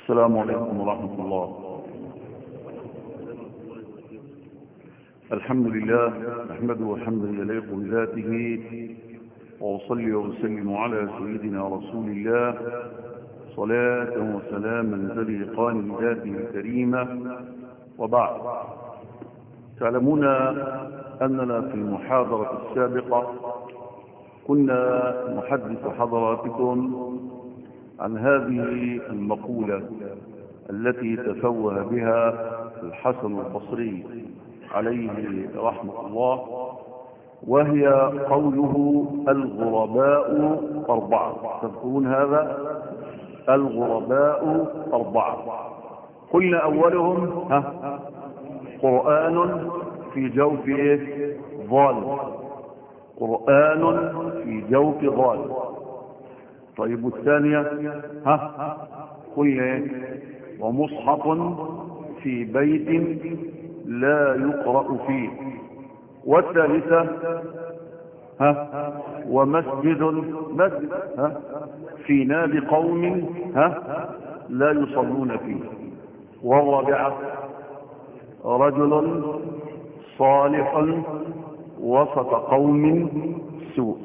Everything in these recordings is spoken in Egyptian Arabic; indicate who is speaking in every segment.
Speaker 1: السلام عليكم ورحمة الله الحمد لله نحمده حمدا يليق بذاته وأصلي وأسلم على سيدنا رسول الله صلاة وسلاما تليقان بذاته الكريمة وبعد تعلمون أننا في المحاضرة السابقة كنا نحدث حضراتكم عن هذه المقولة التي تفوه بها الحسن البصري عليه رحمة الله وهي قوله الغرباء أربعة تذكرون هذا الغرباء أربعة قلنا أولهم ها قرآن في جوف إيه؟ ظالم قرآن في جوف ظالم طيب والثانية ها قلنا إيه؟ ومصحف في بيت لا يقرأ فيه والثالثة ها ومسجد مسجد ها في نادي قوم ها لا يصلون فيه والرابعة رجل صالح وسط قوم سوء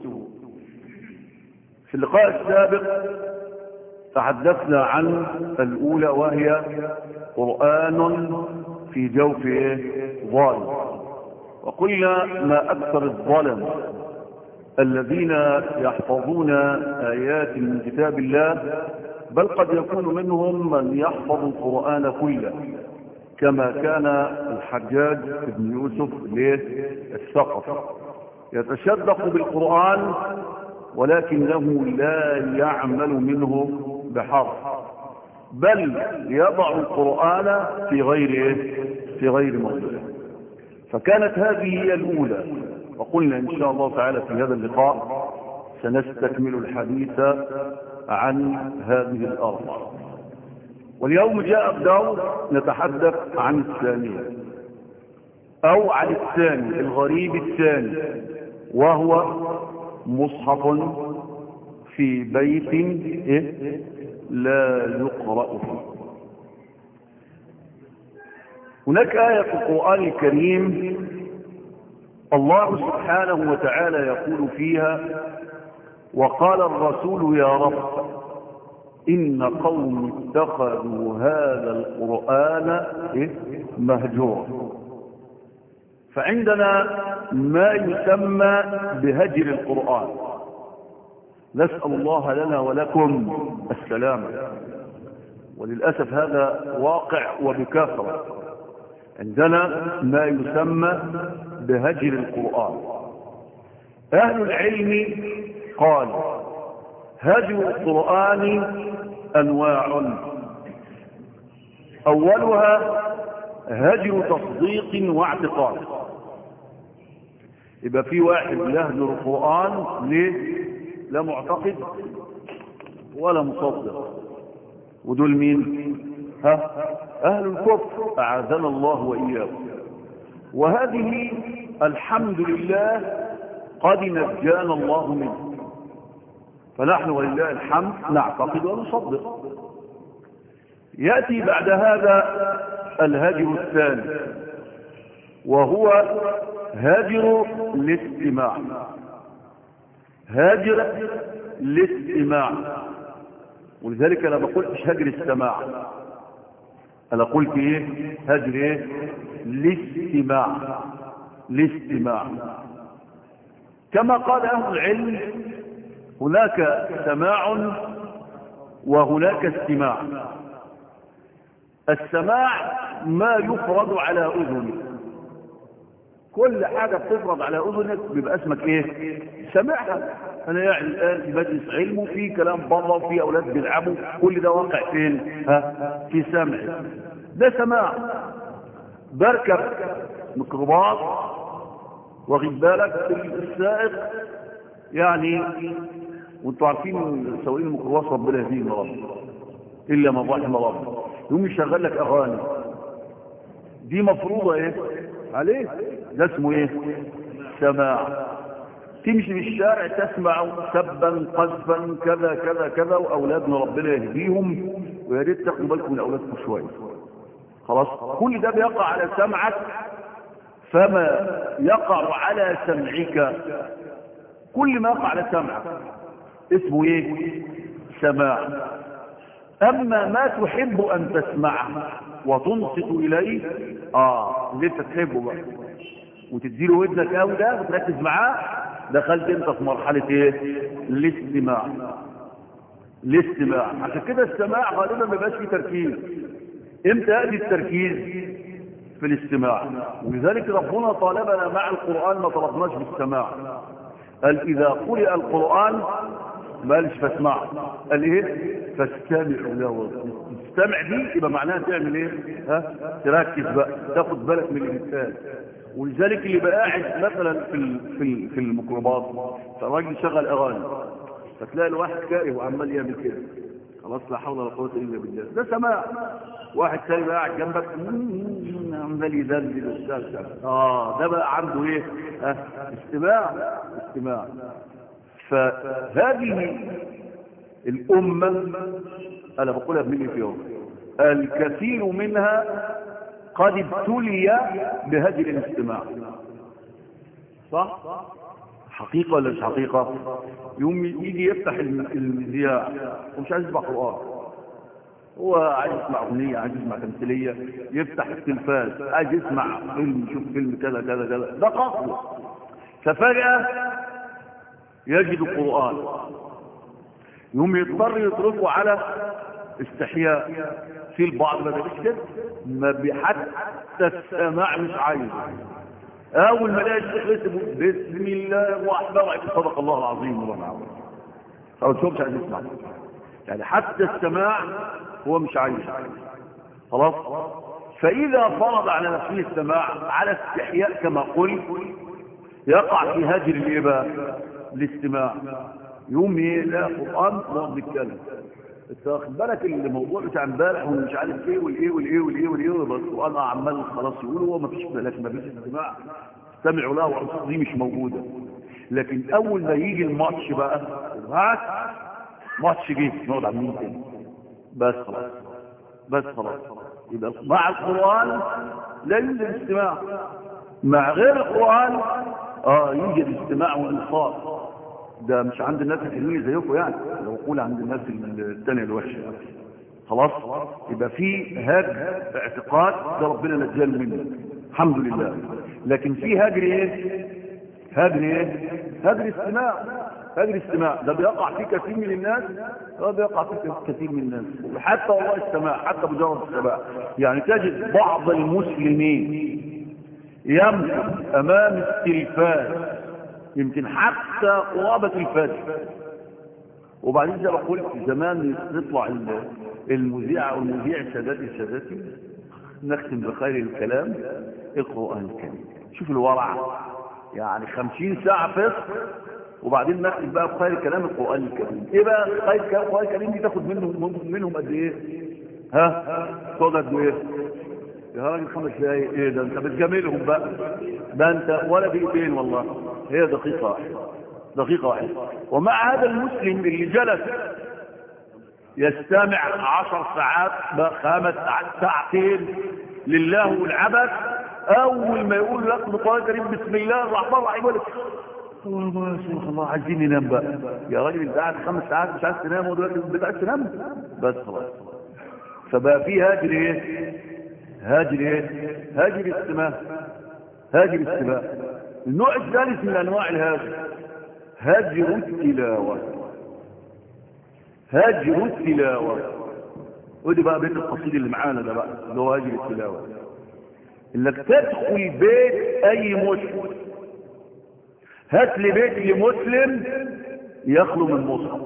Speaker 1: في اللقاء السابق تحدثنا عن الأولى وهي قرآن في جوف ظالم وقلنا ما أكثر الظلم الذين يحفظون آيات من كتاب الله بل قد يكون منهم من يحفظ القرآن كله كما كان الحجاج بن يوسف الثقف يتشدق بالقرآن ولكنه لا يعمل منه بحرف بل يضع القرآن في غير في غير موضعه فكانت هذه هي الأولى وقلنا إن شاء الله تعالى في هذا اللقاء سنستكمل الحديث عن هذه الأربع واليوم جاء الدور نتحدث عن الثانية أو عن الثاني الغريب الثاني وهو مصحف في بيت إيه؟ لا يقرأ فيه هناك آية في القرآن الكريم الله سبحانه وتعالى يقول فيها وقال الرسول يا رب إن قوم اتخذوا هذا القرآن مهجورا فعندنا ما يسمى بهجر القرآن نسأل الله لنا ولكم السلامة وللأسف هذا واقع وبكثرة عندنا ما يسمى بهجر القرآن أهل العلم قال هجر القرآن أنواع أولها هجر تصديق واعتقاد يبقى في واحد يهجر القرآن ليه لا معتقد ولا مصدق ودول مين ها أهل الكفر أعاذنا الله وإياكم وهذه الحمد لله قد نجانا الله منه فنحن ولله الحمد نعتقد ونصدق يأتي بعد هذا الهجر الثاني وهو هجر الاستماع هاجر الاستماع ولذلك انا ما قلتش هجر السماع انا قلت ايه هجر ايه الاستماع الاستماع كما قال اهل العلم هناك سماع وهناك استماع السماع ما يفرض على اذنك كل حاجة بتفرض على أذنك بيبقى اسمك ايه سمعها انا يعني الان في مجلس علم وفي كلام بره وفي اولاد بيلعبوا كل ده واقع فين ها في سمع ده سماع بركب ميكروباص واخد بالك السائق يعني وانتوا عارفين سواقين الميكروباص ربنا يهديهم يا رب الا ما رحم ربنا يقوم يشغل لك اغاني دي مفروضه ايه عليه ده اسمه ايه سماع تمشي في الشارع تسمع سبا قذفا كذا كذا كذا واولادنا ربنا يهديهم ويا ريت تاخدوا بالكم من اولادكم شويه خلاص كل ده بيقع على سمعك فما يقع على سمعك كل ما يقع على سمعك اسمه ايه سماع اما ما تحب ان تسمعه وتنصت اليه اه اللي انت تحبه بقى وتديله ودنك قوي ده وتركز معاه دخلت انت في مرحله ايه الاستماع الاستماع عشان كده السماع غالبا ما بيبقاش فيه تركيز امتى ياتي التركيز في الاستماع ولذلك ربنا طالبنا مع القران ما طلبناش بالسماع قال اذا قرئ القران ما قالش فاسمع قال ايه فاستمعوا له تستمع دي يبقى معناها تعمل ايه ها تركز بقى تاخد بالك من الانسان ولذلك اللي بقى قاعد مثلا في ال في ال في الميكروباص فالراجل شغل اغاني فتلاقي الواحد كاره وعمال يعمل كده خلاص لا حول ولا قوه الا بالله ده سماع واحد تاني بقى قاعد جنبك عمال يدلل ويستمتع اه ده بقى عنده ايه ها استماع استماع فهذه الأمة أنا بقولها بملي في يوم الكثير منها قد ابتلي بهذه الاستماع صح؟ حقيقة ولا مش حقيقة؟ يوم يجي يفتح المذياع ومش عايز يسمع قرآن هو عايز يسمع أغنية عايز يسمع تمثيلية يفتح التلفاز عايز يسمع فيلم يشوف فيلم كذا كذا كذا ده قصده ففجأة يجد القرآن يوم يضطر يتركه على استحياء في البعض ما بيقولش كده ما حتى السماع مش عايزه اول ما الاقي الشيخ لسه بسم الله الرحمن الرحيم صدق الله العظيم والله العظيم خلاص هو مش عايز يسمع يعني حتى السماع هو مش عايز خلاص فاذا فرض على نفسه السماع على استحياء كما قلت يقع في هجر الايه بقى الاستماع يوم ايه لا قران نقعد نتكلم انت واخد بالك الموضوع بتاع امبارح ومش عارف ايه والايه والايه والايه والايه والقران عمال خلاص يقول هو ما فيش لكن ما فيش استماع استمعوا له والقصه دي مش موجوده لكن اول ما يجي الماتش بقى ها ماتش جه نقعد عاملين تاني بس خلاص بس خلاص يبقى مع القران لا يوجد استماع مع غير القران اه يوجد استماع وانصات ده مش عند الناس الحلوين زيكم يعني لو قول عند الناس الثانيه الوحشه خلاص يبقى في هاج اعتقاد ده ربنا نجانا منه الحمد لله لكن في هاجر ايه هاجر ايه هاجر استماع هاجر استماع ده بيقع فيه كثير من الناس اه بيقع فيه كثير من الناس حتى والله السماع حتى مجرد السماع يعني تجد بعض المسلمين يمكن امام التلفاز يمكن حتى قرابة الفجر وبعدين زي ما قلت زمان يطلع المذيع او المذيع ساداتي ساداتي نختم بخير الكلام القرآن الكريم شوف الورع يعني خمسين ساعة فصل وبعدين نختم بقى بخير الكلام القرآن الكريم ايه بقى خير الكلام القرآن الكريم دي تاخد منهم منهم قد ايه ها تقعد قد ايه يا راجل خمس دقايق ايه ده انت بتجاملهم بقى ده انت ولا دقيقتين والله هي دقيقة واحدة دقيقة واحدة ومع هذا المسلم اللي جلس يستمع عشر ساعات خمس ساعتين لله والعبث اول ما يقول لك القران الكريم بسم الله الرحمن الرحيم يقول لك الله يا الله عايزين ننام بقى يا راجل انت قاعد خمس ساعات مش عايز تنام ودلوقتي بتعرف تنام بس خلاص فبقى في هاجر ايه هاجر ايه هاجر استماع هاجر استماع النوع الثالث من انواع الهاجر هاجر التلاوة هاجر التلاوة ودي بقى بيت القصيد اللي معانا ده بقى اللي هو هاجر التلاوة انك تدخل بيت اي مسلم هات لي بيت لمسلم يخلو من مصحف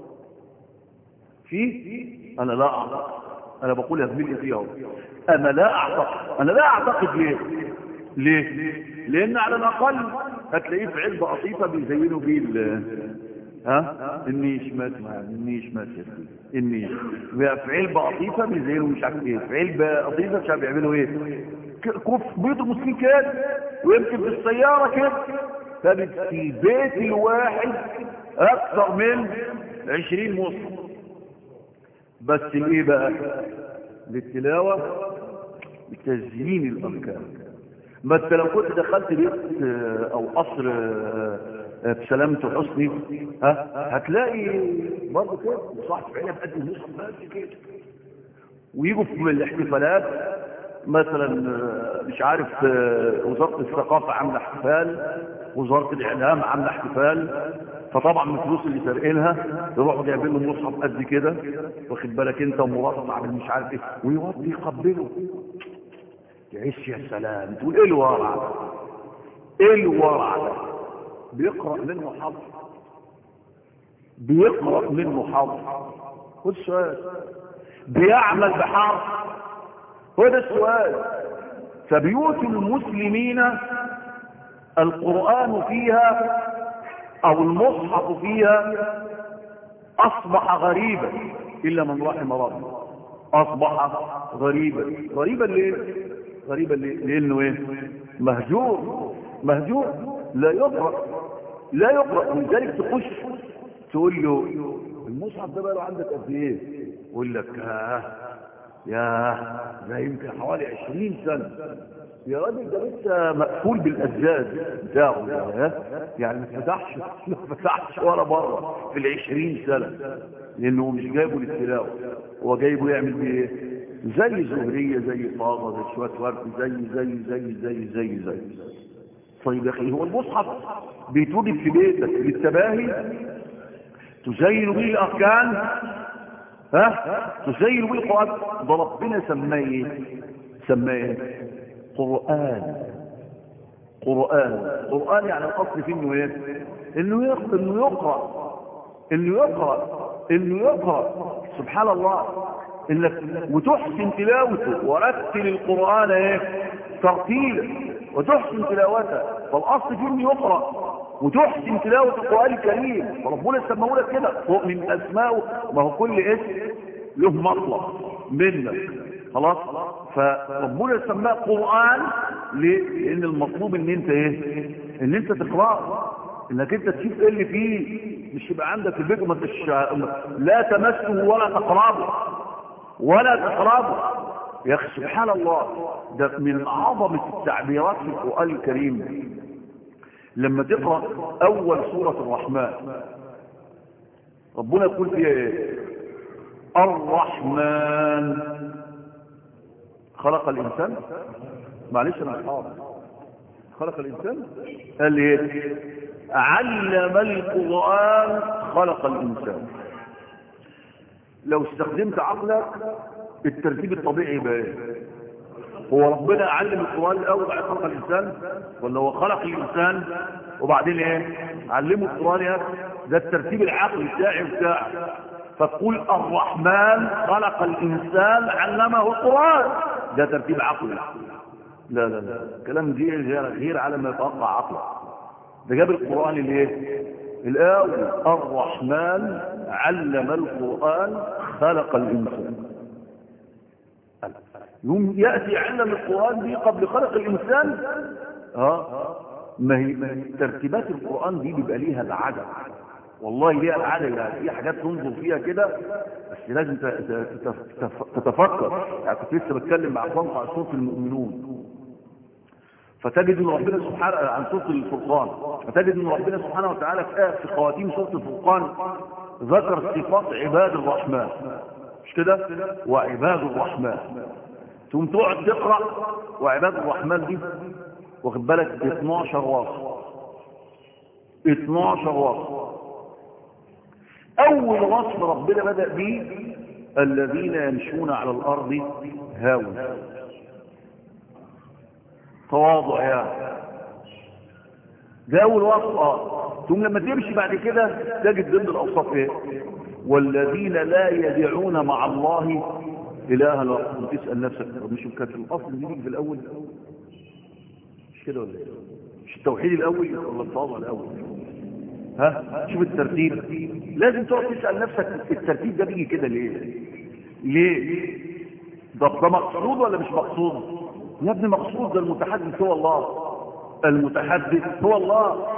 Speaker 1: في انا لا اعتقد انا بقول يا زميلي فيها انا لا اعتقد انا لا اعتقد ليه ليه لان على الاقل هتلاقيه في علبه قطيفه بيزينوا بيه ها النيش مثلا النيش مثلا النيش في علبه قطيفه بيزينوا مش عارف ايه في علبه قطيفه مش عارف بيعملوا ايه كف بيوت المسلمين كده ويمكن في السياره كده تجد في بيت الواحد اكثر من عشرين مصحف بس الايه بقى للتلاوة لتزيين الاركان ما انت لو كنت دخلت بيت او قصر بسلامة حسني ها هتلاقي برضه كده صاحب عيله بقد المصحف بس كده ويجوا في الاحتفالات مثلا مش عارف وزارة الثقافة عاملة احتفال وزارة الإعلام عاملة احتفال فطبعا من الفلوس اللي سارقينها يروحوا جايبين له مصحف قد كده واخد بالك انت ومرصع مش عارف ايه ويوطي يقبله تعيش يا سلام تقول ايه الورع ده ايه الورع ده بيقرأ منه حظ بيقرأ منه حظ خد السؤال بيعمل بحرف هو ده السؤال فبيوت المسلمين القرآن فيها او المصحف فيها اصبح غريبا الا من رحم ربه اصبح غريبا غريبا ليه غريبا ليه لانه ايه مهجور مهجور لا يقرأ لا يقرأ ولذلك تخش تقول له المصحف ده بقى له عندك قد ايه يقول لك ها يا ده يمكن حوالي 20 سنة يا راجل ده لسه مقفول بالأزاز بتاعه ده يعني ما فتحش ما فتحش ولا مرة في العشرين سنة لأنه مش جايبه للتلاوة هو جايبه يعمل بيه زي زهرية زي طاغة زي شوية ورد زي زي زي زي زي زي طيب يا أخي هو المصحف بيتوجد في بيتك للتباهي تزين به الأركان ها تزين به القرآن ده ربنا سماه ايه سماه ايه قرآن قرآن قرآن يعني الأصل فيه انه ايه انه يقرأ انه يقرأ انه يقرأ انه يقرأ سبحان الله انك وتحسن تلاوته ورتل القرآن ايه ترتيلا وتحسن تلاوته فالأصل فيه انه يقرأ وتحسن تلاوة القرآن الكريم فربنا سماه لك كده من أسمائه ما هو كل اسم له مطلب منك خلاص فربنا سماه قرآن ليه؟ لأن المطلوب ان انت ايه ان انت تقرأه انك انت تشوف ايه اللي فيه مش يبقى عندك في البيت وما تش... لا تمسه ولا تقربه ولا تقربه يا اخي سبحان الله ده من عظمة التعبيرات في القرآن الكريم لما تقرأ أول سورة الرحمن ربنا يقول فيها ايه الرحمن خلق الإنسان معلش أنا حاضر خلق الإنسان قال لي ايه علم القرآن خلق الإنسان لو استخدمت عقلك الترتيب الطبيعي يبقى ايه هو ربنا علم القرآن الأول بعد خلق الإنسان ولا هو خلق الإنسان وبعدين ايه علمه القرآن يا ده الترتيب العقلي بتاعي بتاعك فتقول الرحمن خلق الإنسان علمه القرآن ده ترتيب عقلي لا لا لا كلام دي غير, غير على ما يتوقع عقلك ده جاب القرآن الايه الأول الرحمن علم القرآن خلق الإنسان يوم يأتي علم القرآن دي قبل خلق الإنسان اه ما هي ترتيبات القرآن دي بيبقى ليها العدد والله ليها العدد يعني في حاجات تنظر فيها كده بس لازم تتفكر يعني كنت لسه بتكلم مع اخوانك عن سوره المؤمنون فتجد ان ربنا سبحانه عن سوره الفرقان فتجد ان ربنا سبحانه وتعالى في في خواتيم سوره الفرقان ذكر صفات عباد الرحمن مش كده وعباد الرحمن ثم تقعد تقرا وعباد الرحمن دي واخد بالك 12 وصف 12 وصف اول وصف ربنا بدا به الذين يمشون على الارض هاونا تواضع يعني ده اول وصف اه ثم لما تمشي بعد كده تجد ضمن الاوصاف ايه والذين لا يدعون مع الله الها وتسال نفسك مش كانت الاصل دي في الاول مش كده ولا ايه مش التوحيد الاول ولا التواضع الاول ها شوف الترتيب لازم تقعد تسال نفسك الترتيب ده بيجي كده ليه ليه ده ده مقصود ولا مش مقصود يا ابني مقصود ده المتحدث هو الله المتحدث هو الله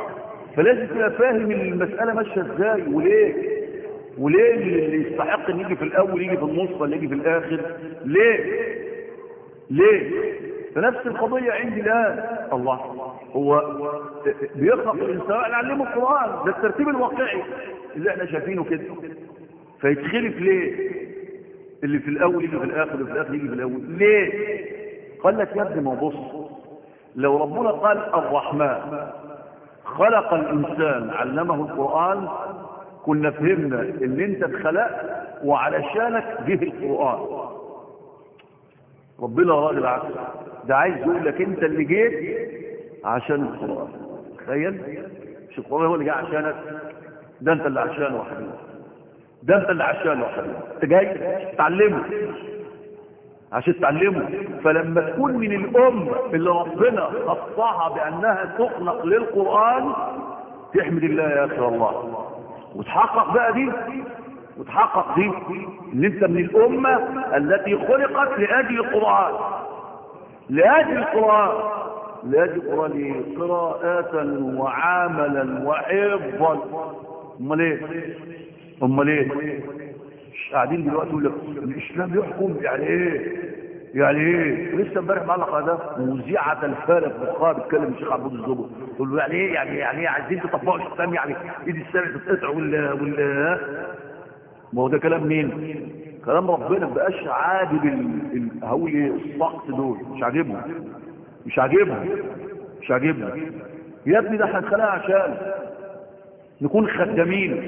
Speaker 1: فلازم تبقى فاهم المسألة ماشية ازاي وليه وليه اللي يستحق ان يجي في الاول يجي في النص ولا يجي في الاخر ليه ليه فنفس القضية عندي الآن الله هو بيخلق الإنسان نعلمه القرآن ده الترتيب الواقعي اللي احنا شايفينه كده فيتخلف ليه اللي في الأول يجي في الآخر واللي في الآخر يجي في الأول ليه قال لك يا ابني ما بص لو ربنا قال الرحمن خلق الإنسان علمه القرآن كنا فهمنا ان انت اتخلقت وعلشانك جه القرآن ربنا راجل عكس ده عايز يقول لك انت اللي جيت عشان القرآن تخيل مش القرآن هو اللي جاي عشانك ده انت اللي عشانه يا حبيبي ده انت اللي عشانه يا حبيبي انت جاي تتعلمه عشان تتعلمه فلما تكون من الأم اللي ربنا خصها بأنها تخلق للقرآن تحمد الله يا أخي الله وتحقق بقى دي وتحقق دي ان انت من الامة التي خلقت لاجل القرآن لاجل القرآن لاجل القرآن قراءة وعاملا وحفظا امال ايه امال ايه مش قاعدين دلوقتي يقول لك الاسلام يحكم يعني ايه يعني ايه لسه امبارح معلق على ده مذيعة الفارق بخار بيتكلم الشيخ عبود الزبر يقول له يعني ايه يعني يعني ايه عايزين تطبقوا الاسلام يعني ايد السمع تتقطع ولا ولا ما هو ده كلام مين كلام ربنا ما بقاش عاجب الهول السقط دول مش عاجبهم مش عاجبهم مش عاجبهم يا ابني ده احنا اتخلقنا عشان نكون خدامين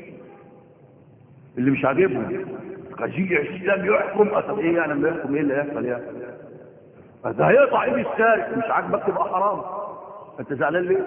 Speaker 1: اللي مش عاجبهم قضية الإسلام يحكم أصل إيه يعني لما يحكم إيه اللي هيحصل يعني ده هيقطع إيد السارق مش عاجبك تبقى حرام أنت زعلان ليه؟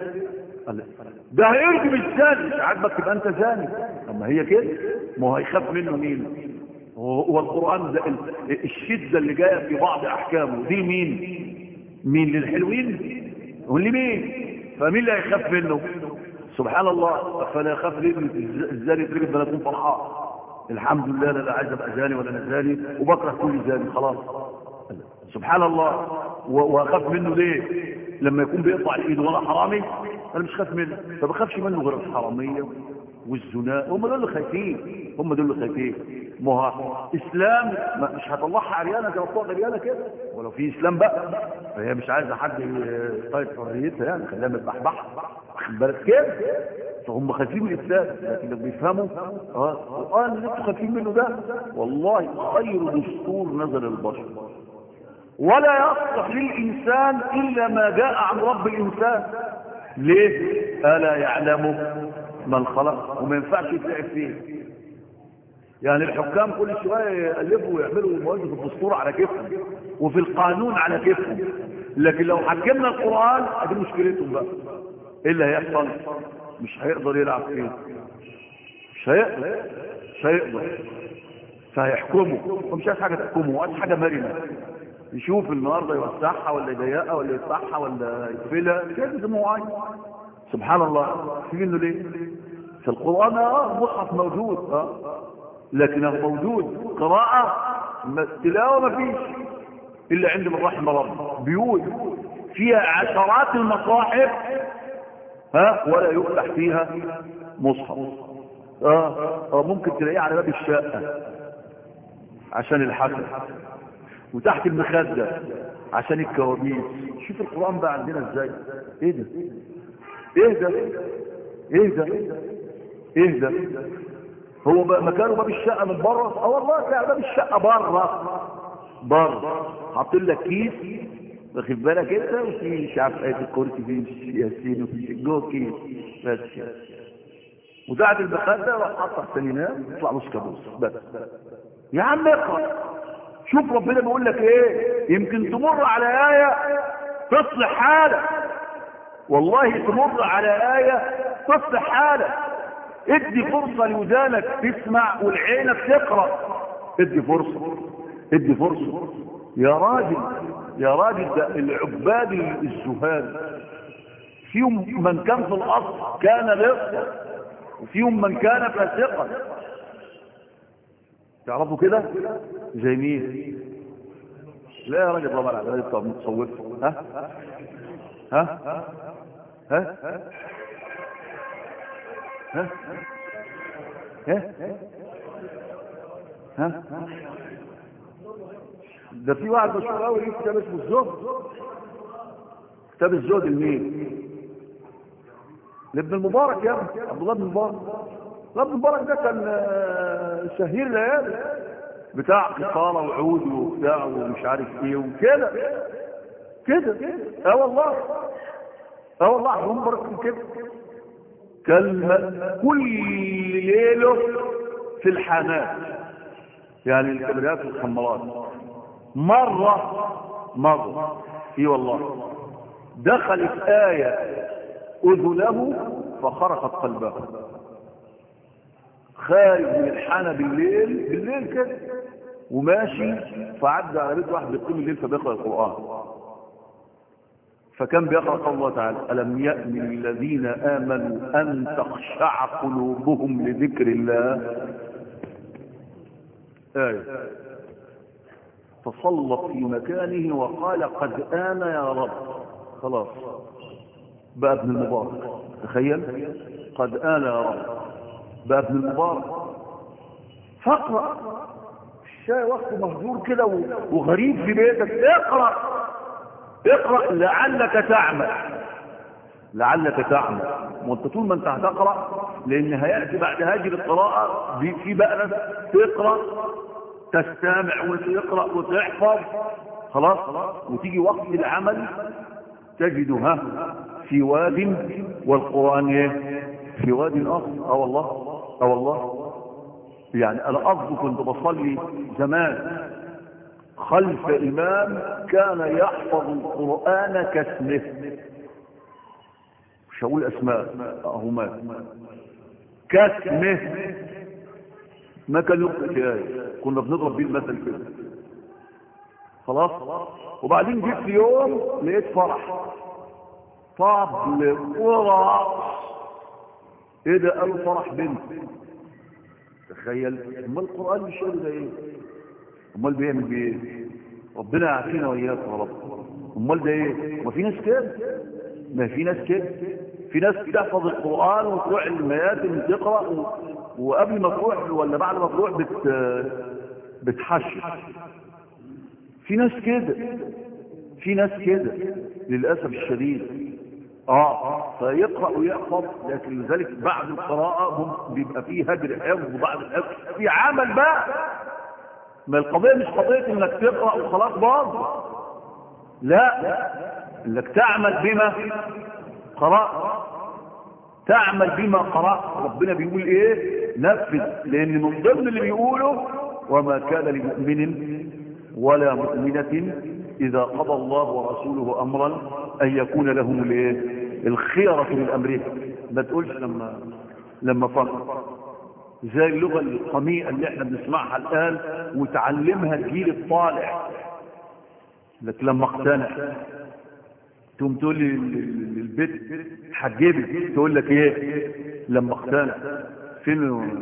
Speaker 1: ده هيرجم الزاني مش عاجبك تبقى أنت زاني أما هي كده ما هو هيخاف منه مين؟ هو القرآن ده الشدة اللي جاية في بعض أحكامه دي مين؟ مين للحلوين؟ واللي مين؟ فمين اللي هيخاف منه؟ سبحان الله فلا يخاف ليه الزاني يترجم بلا يكون فرحان الحمد لله لا عايز ابقى زاني ولا انا زاني وبكره كل زاني خلاص سبحان الله واخاف منه ليه لما يكون بيقطع الايد وانا حرامي انا مش خايف منه ما بخافش منه غير الحراميه والزنا هم دول اللي خايفين هم دول اللي خايفين ما هو اسلام مش هطلعها عريانه زي ما بتوع عريانه كده ولو في اسلام بقى فهي مش عايزه حد يطيب حريتها يعني خليها متبحبحه واخد بالك كده فهم خايفين من الإسلام لكن لو بيفهموا اه القرآن اللي انتوا خايفين منه ده والله خير دستور نزل البشر ولا يصلح للإنسان إلا ما جاء عن رب الإنسان ليه؟ ألا يعلمه من خلق وما ينفعش يتلعب فيه يعني الحكام كل شوية يألفوا ويعملوا مواد في الدستور على كيفهم وفي القانون على كيفهم لكن لو حكمنا القرآن دي مشكلتهم بقى ايه اللي هيحصل مش هيقدر يلعب فيه مش هيقدر مش هيقدر فهيحكمه ومش عايز حاجه تحكمه عايز حاجه مرنه يشوف النهارده يوسعها ولا يضيقها ولا يفتحها ولا يقفلها كده زي ما هو عايز سبحان الله في منه ليه في القران اه مصحف موجود اه لكنه موجود قراءه تلاوه ما فيش الا عند من رحم ربه بيوت فيها عشرات المصاحف ها ولا يفتح فيها مصحف اه, آه ممكن تلاقيه على باب الشقة عشان الحسن وتحت المخدة عشان الكوابيس شوف القرآن بقى عندنا ازاي ايه ده ايه ده ايه ده ايه ده هو بقى مكانه باب الشقة من بره اه والله تلاقي باب الشقة بره بره حاطين لك كيس واخد بالك انت وفي مش عارف ايه الكرسي فيه ياسين وفي جوه كيس بس وقاعد المخده راح حاطط احسن ينام يطلع نص كابوس بس يا عم اقرا شوف ربنا بيقول لك ايه يمكن تمر على ايه تصلح حالك والله تمر على ايه تصلح حالك ادي فرصه لودانك تسمع ولعينك تقرا ادي فرصه ادي فرصه يا راجل يا راجل ده العباد الزهاد فيهم من كان في الاصل كان لصا وفيهم من كان فاسقا تعرفوا كده زي مين لا يا راجل طبعا على بتاع متصوف ها ها ها ها ها ها ده في واحد مشهور قوي ليه كتاب اسمه الزهد كتاب الزهد لمين لابن المبارك يا ابني عبد الله بن المبارك ابن المبارك ده كان آه، شهير ليالي بتاع قصارى وعود وبتاع ومش عارف ايه وكده كده اه والله اه والله عبد الله المبارك كان كده كلمة كل ليله في الحانات يعني الكبريات والخمرات مرة مرة اي والله دخلت آية أذنه فخرقت قلبه خارج من الحانة بالليل بالليل كده وماشي فعدى على بيت واحد بيقيم الليل فبيقرأ القرآن فكان بيقرأ قول الله تعالى ألم يأمن الذين آمنوا أن تخشع قلوبهم لذكر الله آية فصلت في مكانه وقال قد آن يا رب خلاص بقى ابن المبارك تخيل قد آن يا رب بقى ابن المبارك فاقرأ الشاي وقته مهجور كده وغريب في بيتك اقرأ اقرأ لعلك تعمل لعلك تعمل وانت طول ما انت هتقرأ لان هيأتي بعد هذه القراءة في بقى ناس تقرأ تستمع وتقرأ وتحفظ خلاص وتيجي وقت العمل تجدها في واد والقرآن ايه في واد اخر اه والله اه والله يعني انا اصدق كنت بصلي زمان خلف امام كان يحفظ القرآن كاسمه مش هقول اسماء اهو مات كاسمه ما كان يقرأ في آية كنا بنضرب بيه المثل كده خلاص وبعدين جيت في يوم لقيت فرح طبل ورقص ايه ده قالوا فرح بنت تخيل امال القران مش قال ده ايه امال بيعمل بيه ايه ربنا يعافينا واياك يا رب امال ده ايه ما في ناس كده ما في ناس كده في ناس بتحفظ القران وتروح المياتم تقرا و... وقبل ما تروح ولا بعد ما تروح بت بتحشش في ناس كده في ناس كده للاسف الشديد اه فيقرا ويحفظ لكن لذلك بعد القراءه هم بيبقى فيه هجر حفظ وبعد الحفظ في عمل بقى ما القضيه مش قضيه انك تقرا وخلاص باظ لا انك تعمل بما قرات تعمل بما قرات ربنا بيقول ايه نفذ لان من ضمن اللي بيقوله وما كان لمؤمن ولا مؤمنة إذا قضى الله ورسوله أمرا أن يكون لهم الايه الخيرة من أمرهم ما تقولش لما لما فقط زي اللغة القميئة اللي احنا بنسمعها الآن وتعلمها الجيل الطالع لك لما اقتنع تقوم تقول لي للبيت حجبي تقول لك ايه لما اقتنع فين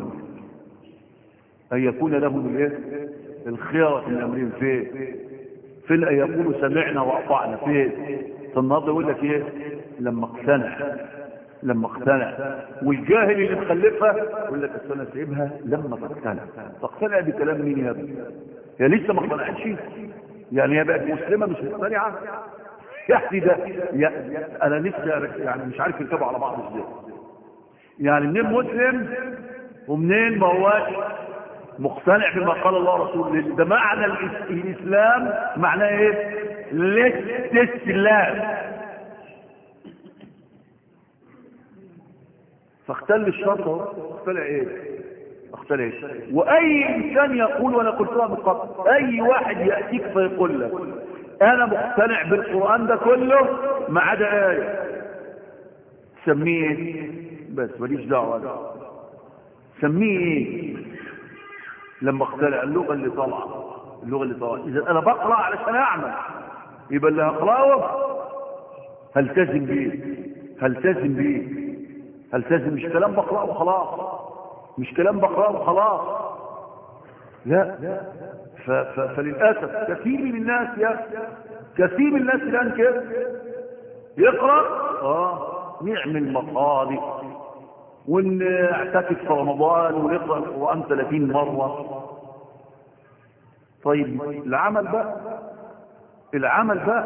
Speaker 1: ان يكون لهم الايه الخيرة من امرهم فين فين ان يقولوا سمعنا واطعنا فين فالنهارده يقول لك ايه لما اقتنع لما اقتنع والجاهل اللي مخلفها يقول لك اصل انا سايبها لما تقتنع تقتنع بكلام مين يا ابني يا لسه ما اقتنعتش يعني هي بقت مسلمه مش مقتنعه يعني ده يا انا لسه يعني مش عارف يركبوا على بعض ازاي يعني منين مسلم ومنين ما هواش مقتنع بما قال الله ورسوله ده معنى الاسلام معناه ايه الاستسلام فاختل الشرط اختلع ايه اختلع ايه واي انسان يقول وانا قلتها من قبل اي واحد ياتيك فيقول لك انا مقتنع بالقران ده كله ما عدا ايه سميه ايه بس ماليش دعوه سميه ايه لما اختلع اللغه اللي طالعه اللغه اللي طالعه اذا انا بقرا علشان اعمل يبقى اللي هقراه هلتزم بيه هلتزم بيه هلتزم مش كلام بقراه وخلاص مش كلام بقراه وخلاص لا ف ف فللاسف كثير من الناس يا كثير من الناس الان كده يقرا اه نعمل مقالي ونعتكف في رمضان ونقرأ القرآن 30 مرة طيب العمل بقى العمل بقى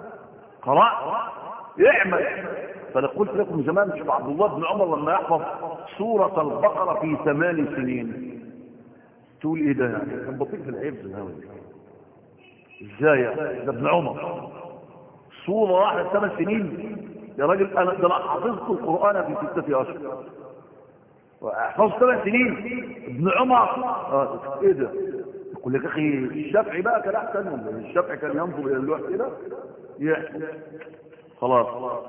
Speaker 1: قرأ اعمل فانا قلت لكم زمان شوف عبد الله بن عمر لما يحفظ سورة البقرة في ثمان سنين تقول ايه ده يعني كان بطيء في الحفظ الهوى ازاي يعني ده ابن عمر سورة واحدة ثمان سنين يا راجل انا ده انا حفظت القرآن في ستة اشهر حفظت ثمان سنين ابن عمر آه. ايه ده يقول لك اخي الشافعي بقى كان احسن ولا الشافعي كان ينظر الى اللوح كده يحفظ خلاص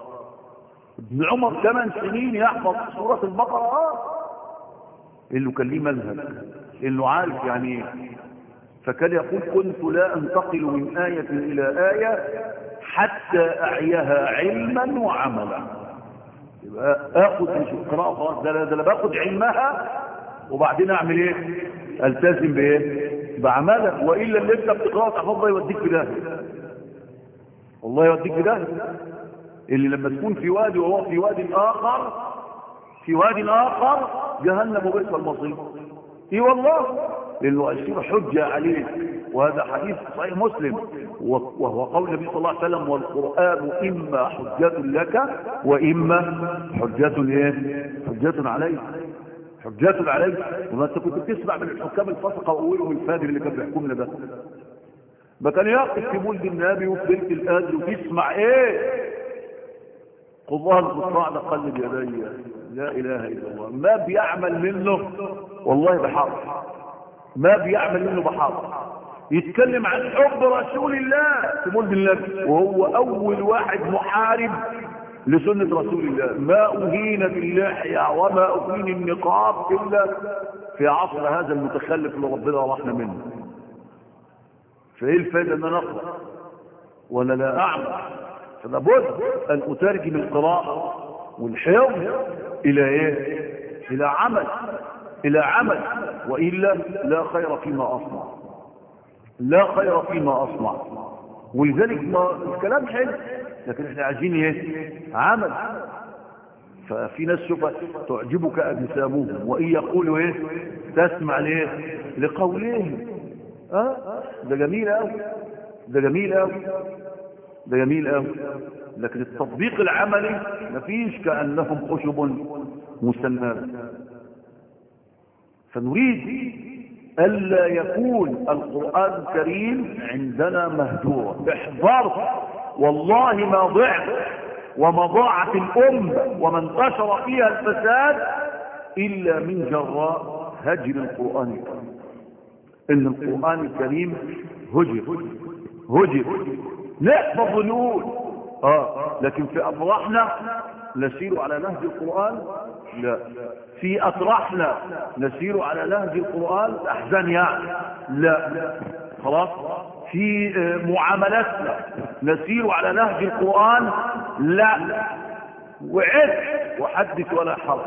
Speaker 1: ابن عمر ثمان سنين يحفظ سورة البقرة اه اللي كان ليه منهج انه عارف يعني ايه فكان يقول كنت لا انتقل من آية إلى آية حتى أعيها علما وعملا يبقى اخد مش القراءة خلاص ده ده انا باخد علمها وبعدين اعمل ايه التزم بايه بعملها والا اللي انت بتقراه تحفظه يوديك في داهيه والله يوديك في داهيه اللي لما تكون في وادي وهو في وادي اخر في وادي اخر جهنم وبئس المصير اي والله لانه يصير حجه عليه وهذا حديث صحيح مسلم وهو قول النبي صلى الله عليه وسلم والقران اما حجه لك واما حجه ايه حجه عليك حجة عليك وما انت كنت بتسمع من الحكام الفاسقه واولهم الفاجر اللي كان بيحكمنا ده ما كان يقف في مولد النبي وفي بيت القدر وتسمع ايه قضاء القطاع ده قلب يدي لا اله الا الله ما بيعمل منه والله بحق ما بيعمل منه بحق يتكلم عن حب رسول الله في مولد النبي وهو اول واحد محارب لسنة رسول الله ما أهين باللحية وما أهين النقاب إلا في عصر هذا المتخلف اللي ربنا رحنا منه فإيه الفائدة أن أنا أقرأ ولا لا أعمل فلابد أن أترجم القراءة والحفظ إلى إيه إلى عمل إلى عمل وإلا لا خير فيما أصنع لا خير فيما أصنع ولذلك ما الكلام حلو لكن احنا عايزين ايه عمل ففي ناس شوف تعجبك اجسامهم وان يقولوا ايه تسمع ليه لقولهم اه ده جميل قوي ده جميل قوي ده جميل قوي لكن التطبيق العملي مفيش كانهم خشب مسنده فنريد ألا يكون القرآن الكريم عندنا مهجورا احذر والله ما ضعت وما ضاعت الأمة وما انتشر فيها الفساد إلا من جراء هجر القرآن الكريم إن القرآن الكريم هجر هجر نحفظ نقول آه لكن في أفراحنا نسير على نهج القرآن لا في أطرحنا نسير على نهج القرآن أحزان يعني لا خلاص في معاملاتنا نسير على نهج القرآن لا وعد وحدث ولا حرج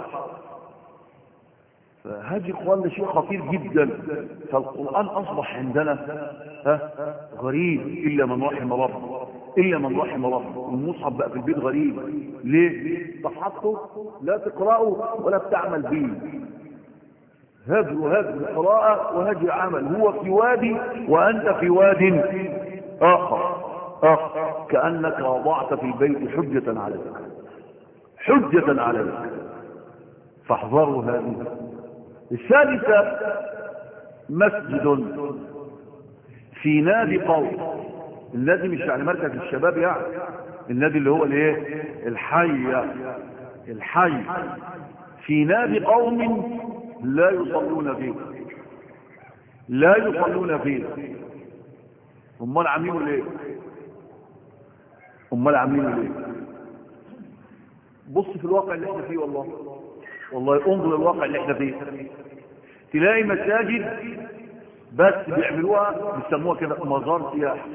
Speaker 1: فهذه القرآن ده شيء خطير جدا فالقرآن أصبح عندنا ها غريب إلا من رحم ربه إلا من رحم ربه المصحف بقى في البيت غريب ليه؟ صفحته لا تقرأه ولا بتعمل به هجر وهجر القراءة وهجر عمل هو في وادي وأنت في واد آخر آخر كأنك وضعت في البيت حجة عليك حجة عليك فاحذروا هذه الثالثة مسجد في نادي قوم النادي مش يعني مركز الشباب يعني النادي اللي هو الايه الحي الحي في نادي قوم لا يصلون فيه لا يصلون فيه امال عاملينه ليه امال عاملينه ليه بص في الواقع اللي احنا فيه والله والله انظر الواقع اللي احنا فيه تلاقي مساجد بس بيعملوها بيسموها كده مزار سياحي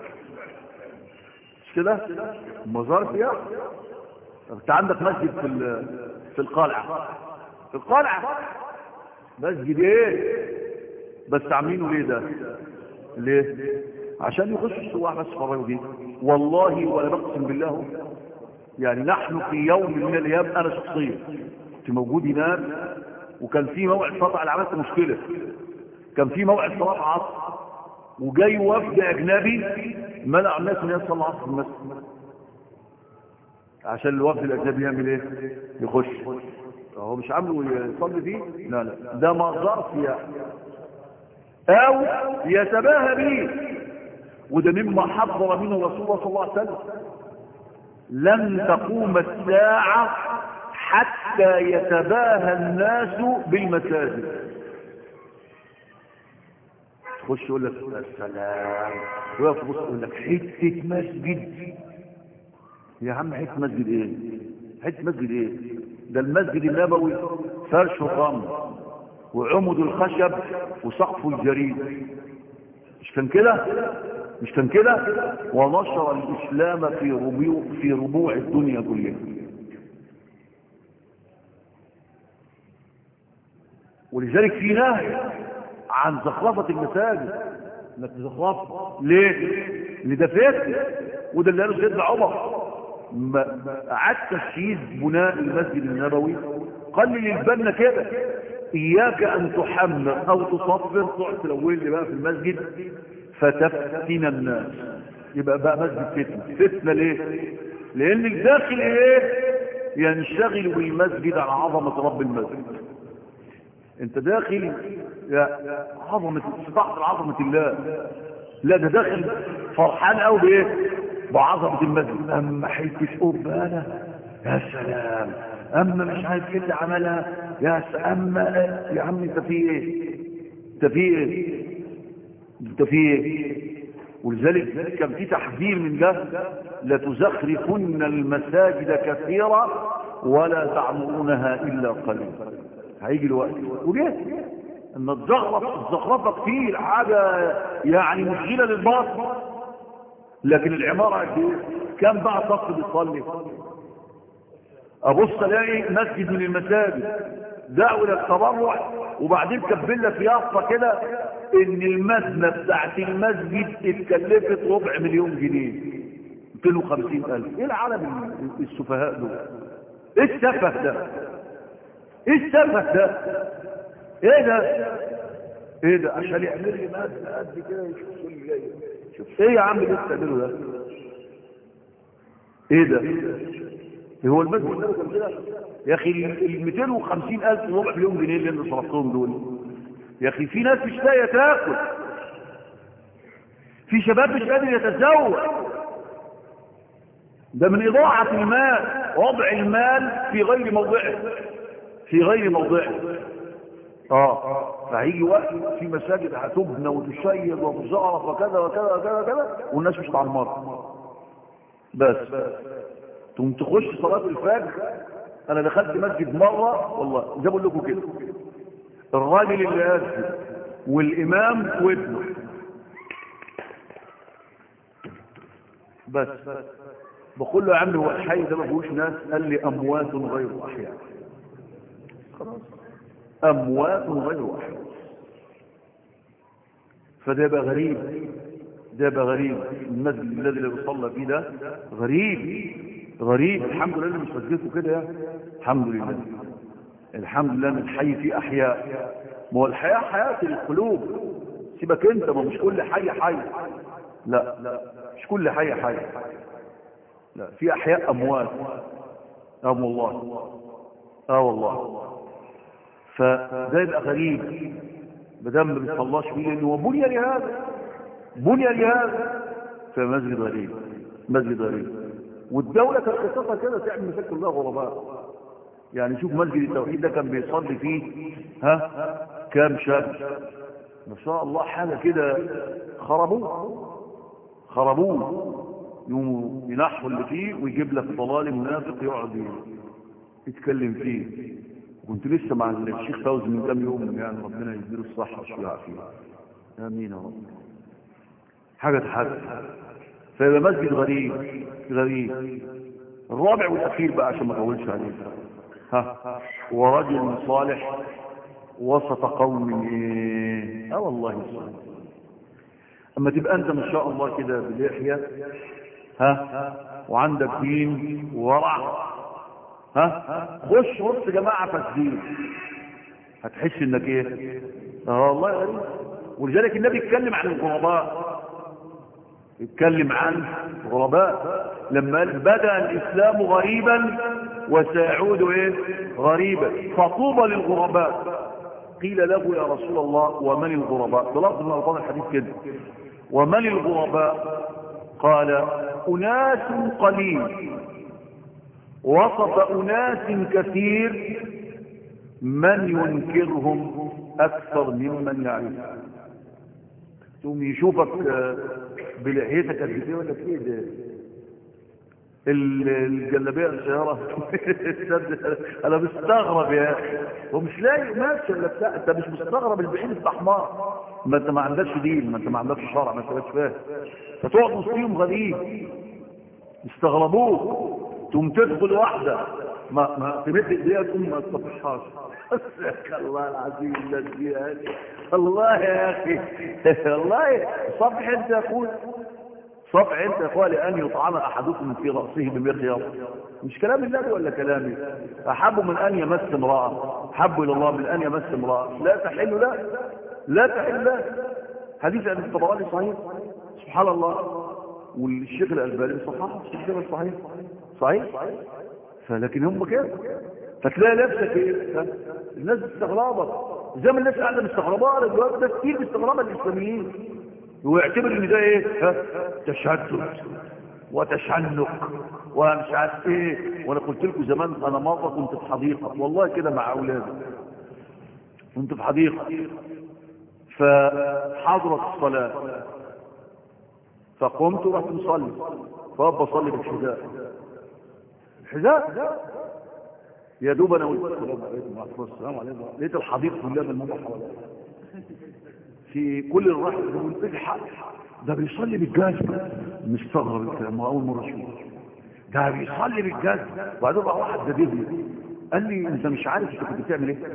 Speaker 1: مش كده مزار سياحي انت عندك مسجد في في القلعه في القلعه مسجد ايه بس عاملينه ليه ده ليه عشان يخشوا السواح بس فرجوا دي والله ولا بقسم بالله يعني نحن في يوم من الايام انا شخصيا كنت موجود هناك وكان في موعد صلاة على عملت مشكلة كان في موعد صلاة عصر وجاي وفد أجنبي منع الناس من يصلي العصر في المسجد عشان الوفد الأجنبي يعمل ايه يخش هو مش عامله يصلي فيه لا لا ده مظهر سياحي او يتباهى به وده مما حضر منه رسول الله صلى الله عليه وسلم لن تقوم الساعة حتى يتباهى الناس بالمساجد تخش يقول لك السلام ويقف تبص يقول لك حته مسجد يا عم حته مسجد ايه حته مسجد ايه ده المسجد النبوي فرش خمر وعمد الخشب وسقف الجريد مش كان كده مش كان كده ونشر الاسلام في ربوع في ربوع الدنيا كلها ولذلك في نهي عن زخرفة المساجد انك تزخرفها ليه؟ لان ده فتن وده اللي قاله سيدنا عمر عاد تشييد بناء المسجد النبوي قال لي للبنا كده اياك ان تحمر او تصفر تقعد تلون لي بقى في المسجد فتفتن الناس يبقى بقى مسجد فتنه فتنه ليه؟ لان الداخل ايه؟ ينشغل بالمسجد عن عظمه رب المسجد انت داخل يا عظمة استحضر عظمة الله لا ده داخل فرحان قوي بايه بعظمة المسجد اما حتة قبالة يا سلام اما مش عارف ايه اللي عملها يا اما يا عم انت في ايه انت في ايه انت في ايه ولذلك كان في تحذير من ده لتزخرفن المساجد كثيرا ولا تعمرونها الا قليلا هيجي الوقت وليه ان الزخرف الزخرفه كتير حاجه يعني مشغله للباطن لكن العماره قد ايه كم بقى صف بيصلي ابص الاقي مسجد من المساجد دعوا الى التبرع وبعدين كبل لك يافطه كده ان المبنى بتاعت المسجد اتكلفت ربع مليون جنيه 250 الف ايه العالم السفهاء دول ايه السفه ده ايه السفه ده ايه ده ايه ده عشان يعمل لي مبنى قد كده يشوف كل جاي شوف ايه يا عم اللي بتعمله ده ايه ده هو المسجد ده كان كده يا اخي ال 250 الف ربع مليون جنيه اللي انت صرفتهم دول يا اخي في ناس مش لاقيه تاكل في شباب مش قادر يتزوج ده من اضاعه المال وضع المال في غير موضعه في غير موضعه اه فهيجي وقت في مساجد هتبنى وتشيد وتزعرف وكذا وكذا وكذا وكذا والناس مش تعمر بس تقوم تخش صلاه الفجر انا دخلت مسجد مره والله زي بقول لكم كده الراجل اللي يأذن والامام وابنه بس بقول له يا عم هو الحي ده ما فيهوش ناس قال لي اموات غير احياء خلاص اموات غير احياء فده يبقى غريب ده يبقى غريب المسجد الذي اللي بيصلى فيه ده غريب غريب الحمد لله مش مسجدته كده يعني الحمد لله الحمد لله ان الحي فيه احياء ما هو الحياه حياه القلوب سيبك انت ما مش كل حي حي لا مش كل حي حي لا في احياء اموات اه والله اه والله فده يبقى غريب ما دام ما بيصلاش فيه لانه هو بني لهذا بني لهذا فمسجد غريب مسجد غريب والدولة كانت قصتها كده تعمل مشاكل كلها غرباء يعني شوف مسجد التوحيد ده كان بيصلي فيه ها كام شاب ما شاء الله حاجة كده خربوه خربوه يقوموا ينحوا اللي فيه ويجيب لك ضلال منافق يقعد يتكلم فيه كنت لسه مع الشيخ فوزي من كام يوم يعني ربنا يديله الصحة والعافية امين يا رب حاجة تحدث فيبقى مسجد غريب غريب الرابع والاخير بقى عشان ما اطولش عليك ها ورجل صالح وسط قوم ايه اه والله صالح اما تبقى انت ما شاء الله كده بلحيه ها وعندك دين وورع ها خش وسط جماعه فاسدين هتحس انك ايه اه والله غريب ولذلك النبي اتكلم عن الغرباء اتكلم عن غرباء لما قال بدا الاسلام غريبا وسيعود ايه غريبا فطوبى للغرباء قيل له يا رسول الله ومن الغرباء بلفظ من الفاظ الحديث كده ومن الغرباء قال اناس قليل وسط اناس كثير من ينكرهم اكثر ممن يعرف ثم يشوفك بلحيتك قد ايه ولا كده الجلابيه السياره انا مستغرب يا اخي ومش لاقي ماشي ولا بتاع انت مش مستغرب البعيد الحمار ما انت ما عندكش دين ما انت ما عندكش شرع ما انتش فاهم فتقعد وسطيهم غريب يستغربوك تقوم تدخل واحده ما ما تمد ايديها تقوم ما تصفحهاش الله العظيم الذي الله يا اخي والله صفح انت يا اخويا صفع انت يا اخويا لان يطعن احدكم في راسه بمخيط مش كلام النبي ولا كلامي احب من ان يمس امراه حب الى الله من ان يمس امراه لا تحل لا لا تحل لا حديث عن الطبراني صحيح سبحان الله والشيخ الالباني صححه في الشيخ الصحيح صحيح فلكن هم كده فتلاقي نفسك ايه الناس استغربت زي ما الناس قاعده مستغربه دلوقتي ده كتير مستغربه الاسلاميين ويعتبر ان ده ايه ها تشدد وتشنق ومش عارف ايه وانا قلت لكم زمان انا مره كنت في حديقه والله كده مع اولادي كنت في حديقه فحضرت الصلاه فقمت ورحت مصلي فابا اصلي بالحذاء الحذاء يا دوب انا قلت السلام عليكم ورحمه الله السلام عليكم لقيت الحديقه كلها من حواليا في كل الرحل منفتحة ده بيصلي بالجزمة مستغرب الكلام اول مرة اشوفه ده بيصلي بالجزمة وبعدين بقى واحد جديد قال لي انت مش عارف انت كنت بتعمل ايه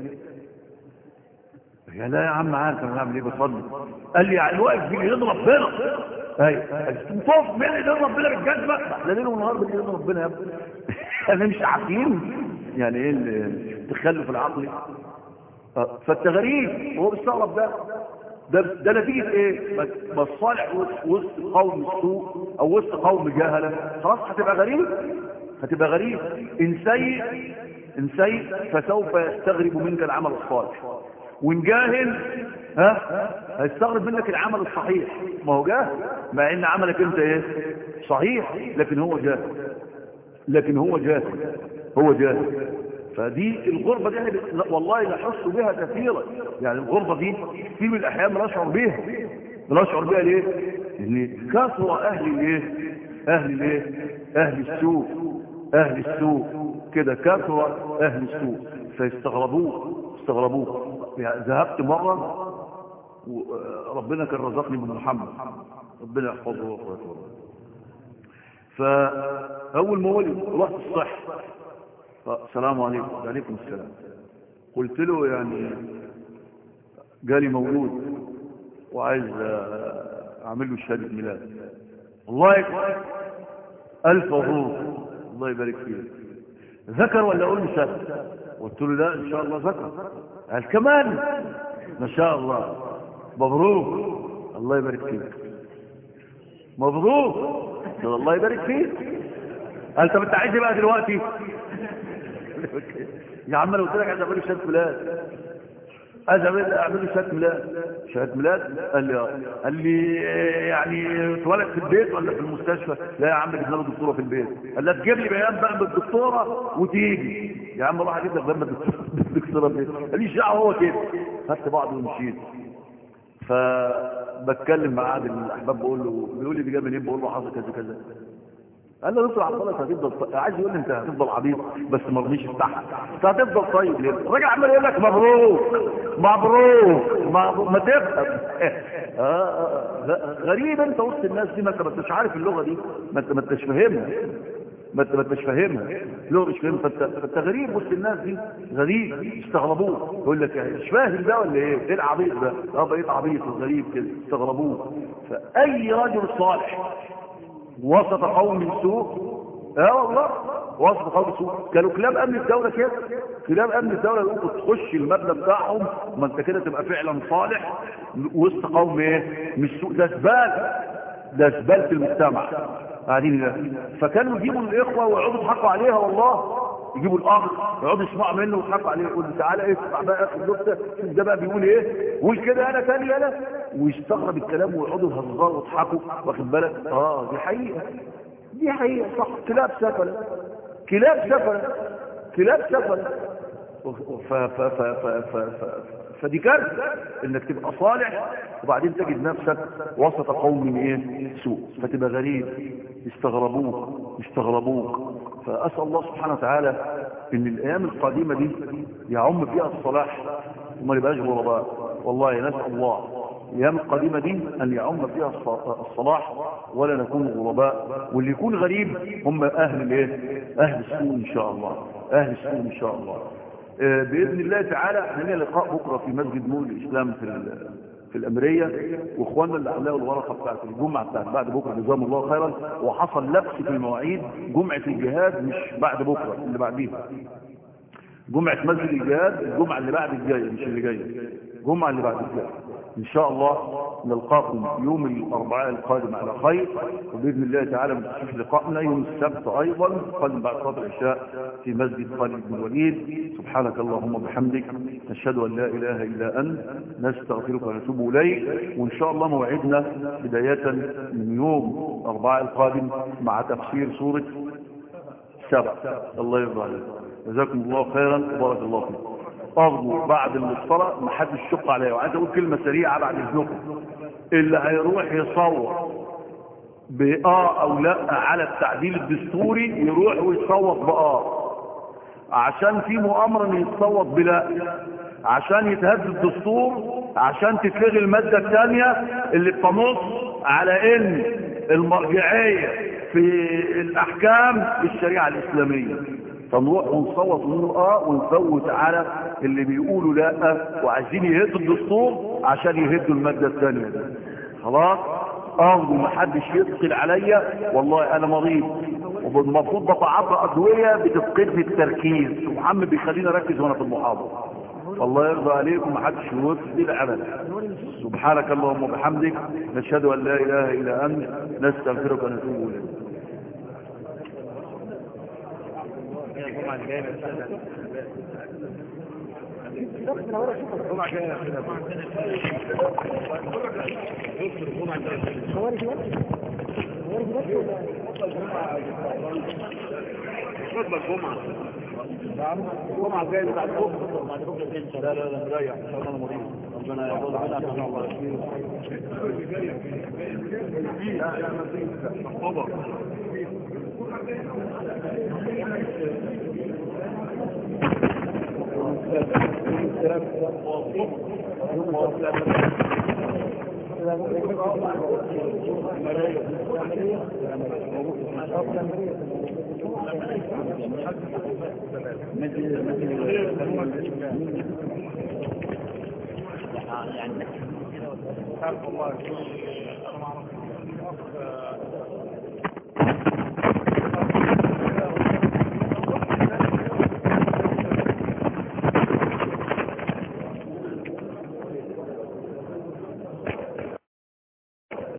Speaker 1: يا لا يا عم عارف انا بعمل ايه بصلي قال لي يعني واقف بيرضي ربنا ايوه تقف مين اللي ربنا بالجزمة احنا ليل ونهار بنرضي ربنا يا ابني احنا مش عارفين يعني ايه التخلف العقلي فانت غريب وهو بيستغرب ده ده, ده نتيجة ايه مصالح وسط قوم السوء او وسط قوم جهلة خلاص هتبقى غريب هتبقى غريب ان سيء ان سيء فسوف يستغرب منك العمل الصالح وان جاهل ها هيستغرب منك العمل الصحيح ما هو جاهل مع ان عملك انت ايه صحيح لكن هو جاهل لكن هو جاهل هو جاهل فدي الغربة دي لا والله نحس بها كثيرا يعني الغربة دي في من الأحيان لا نشعر بها لا نشعر بها ليه؟ لأن كثر أهل الايه؟ أهل الايه؟ أهل السوء أهل السوء كده كثر أهل السوء فيستغربوه استغربوه يعني ذهبت مرة وربنا كان رزقني من محمد ربنا يحفظه ويحفظه فأول ما ولد رحت الصح السلام عليكم وعليكم السلام قلت له يعني جالي مولود وعايز اعمل له شهاده ميلاد الله يكبر الف مبروك الله يبارك فيك ذكر ولا انثى قلت له لا ان شاء الله ذكر قال كمان ما شاء الله مبروك الله يبارك فيك مبروك الله يبارك فيك قال طب انت عايز ايه بقى دلوقتي يا عم انا قلت لك عايز اعمل له شهاده ميلاد عايز اعمل اعمل له شهاده ميلاد شهاده ميلاد قال لي اه قال لي يعني اتولد في البيت ولا في المستشفى لا يا عم جبنا له دكتوره في البيت قال لها تجيب لي بيان بقى بالدكتوره وتيجي يا عم روح اجيب لك بيان بالدكتوره في البيت قال لي دعوه هو كده خدت بعض ومشيت فبتكلم مع عادل من الاحباب بقول له بيقول لي دي جايه منين بقول له حصل كذا كذا قال له دكتور عبد الله هتفضل عايز يقول لي انت هتفضل عبيط بس ما رضيش يفتحها انت هتفضل طيب ليه الراجل عمال يقول لك مبروك مبروك مبروك ما تفهم آه لا غريب انت وسط الناس دي ما انت ما انتش عارف اللغه دي ما انت ما انتش فاهمها ما انت ما انتش فاهمها لغه مش فاهمها فانت فانت غريب وسط الناس دي غريب استغربوه يقول لك يعني مش فاهم ده ولا ايه ايه العبيط ده اه بقيت عبيط وغريب كده استغربوه فاي رجل صالح وسط قوم سوء اه والله وصف قوم سوء كانوا كلاب امن الدوله كده كلاب امن الدوله ممكن تخش المبنى بتاعهم ما انت كده تبقى فعلا صالح وسط قوم ايه مش سوء ده زباله ده زباله المجتمع قاعدين ده فكانوا يجيبوا الاخوه ويقعدوا يضحكوا عليها والله يجيبوا الاخ يقعدوا يسمعوا منه ويضحكوا عليه يقول تعالى اسمع بقى اخر النكته شوف ده بقى بيقول ايه قول كده انا تاني انا ويستغرب الكلام ويقعدوا يهزروا ويضحكوا واخد بالك اه دي حقيقه دي حقيقه صح كلاب سفله كلاب سفله كلاب سفله ف ف ف ف ف ف فدي كارثه انك تبقى صالح وبعدين تجد نفسك وسط قوم من ايه سوء فتبقى غريب يستغربوك يستغربوك فاسال الله سبحانه وتعالى ان الايام القادمه دي يعم فيها الصلاح وما نبقاش غرباء والله نسال الله الايام القادمه دي ان يعم فيها الصلاح ولا نكون غرباء واللي يكون غريب هم اهل الايه اهل السوء ان شاء الله اهل السوء ان شاء الله باذن الله تعالى احنا لنا لقاء بكره في مسجد نور الاسلام في في الامريه واخواننا اللي علقوا الورقه بتاعت الجمعه بتاعت بعد بكره جزاهم الله خيرا وحصل لبس في المواعيد جمعه الجهاد مش بعد بكره اللي بعديها جمعه مسجد الجهاد الجمعه اللي بعد الجايه مش اللي جايه الجمعه اللي بعد الجايه ان شاء الله نلقاكم يوم الاربعاء القادم على خير وباذن الله تعالى نشوف لقائنا يوم السبت ايضا قادم بعد صلاه العشاء في مسجد خالد بن الوليد سبحانك اللهم وبحمدك نشهد ان لا اله الا انت نستغفرك ونتوب اليك وان شاء الله موعدنا بدايه من يوم الاربعاء القادم مع تفسير سوره سبع الله يرضى عليك جزاكم الله خيرا وبارك الله فيكم أرجو بعد الصلاة ما حدش يشق عليا وعايز أقول كلمة سريعة بعد إذنكم اللي هيروح يصور بآه أو لا على التعديل الدستوري يروح ويصوت بآه عشان في مؤامرة إن يتصوت بلا عشان يتهز الدستور عشان تتلغي المادة الثانية اللي بتنص على إن المرجعية في الأحكام الشريعة الإسلامية فنروح ونصوت ونقول اه ونفوت على اللي بيقولوا لا وعايزين يهدوا الدستور عشان يهدوا الماده الثانيه دي خلاص ارجو ما حدش يثقل عليا والله انا مريض والمفروض بتعاطى ادويه بتفقدني التركيز ومحمد بيخليني اركز وانا في المحاضره الله يرضى عليكم ما حدش يوفي ابدا سبحانك اللهم وبحمدك نشهد ان لا اله الا انت نستغفرك ونتوب اليك
Speaker 2: الجمعة اللي جاية الجمعة الجاية خطبة الجمعة الجمعة الجاية بعد بكرة بعد بكرة لا لا لا مريح ان شاء الله انا مريض ربنا يقول لنا ان شاء الله لا لا ما يعني الله